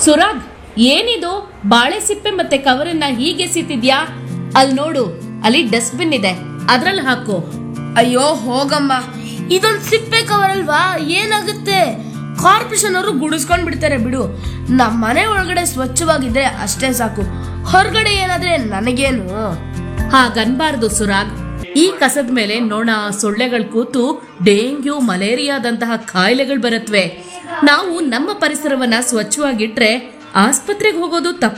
ಸುರಾಗ್ ಏನಿದು ಬಾಳೆ ಸಿಪ್ಪೆ ಮತ್ತೆ ಕವರನ್ನ ಹೀಗೆ ಎಸಿತಿದ್ಯಾ ಅಲ್ಲಿ ನೋಡು ಅಲ್ಲಿ ಡಸ್ಟ್ಬಿನ್ ಇದೆ ಅದ್ರಲ್ಲಿ ಹಾಕು ಅಯ್ಯೋ ಹೋಗಮ್ಮ ಇದೊಂದ್ ಸಿಪ್ಪೆ ಕವರ್ ಅಲ್ವಾ ಏನಾಗುತ್ತೆ ಕಾರ್ಪೊರೇಷನ್ ಅವರು ಗುಡಿಸ್ಕೊಂಡ್ ಬಿಡ್ತಾರೆ ಬಿಡು ನಮ್ಮ ಮನೆ ಒಳಗಡೆ ಸ್ವಚ್ಛವಾಗಿದ್ರೆ ಅಷ್ಟೇ ಸಾಕು ಹೊರಗಡೆ ಏನಾದ್ರೆ ನನಗೇನು ಹಾಗನ್ಬಾರ್ದು ಸುರಾಗ್ ಈ ಕಸದ ಮೇಲೆ ನೊಣ ಸೊಳ್ಳೆಗಳು ಕೂತು ಡೆಂಗ್ಯೂ ಮಲೇರಿಯಾದಂತಹ ಕಾಯಿಲೆಗಳು ಬರತ್ವೆ ನಾವು ನಮ್ಮ ಪರಿಸರವನ್ನ ಸ್ವಚ್ಛವಾಗಿಟ್ರೆ ಆಸ್ಪತ್ರೆಗೆ ಹೋಗೋದು ತಪ್ಪು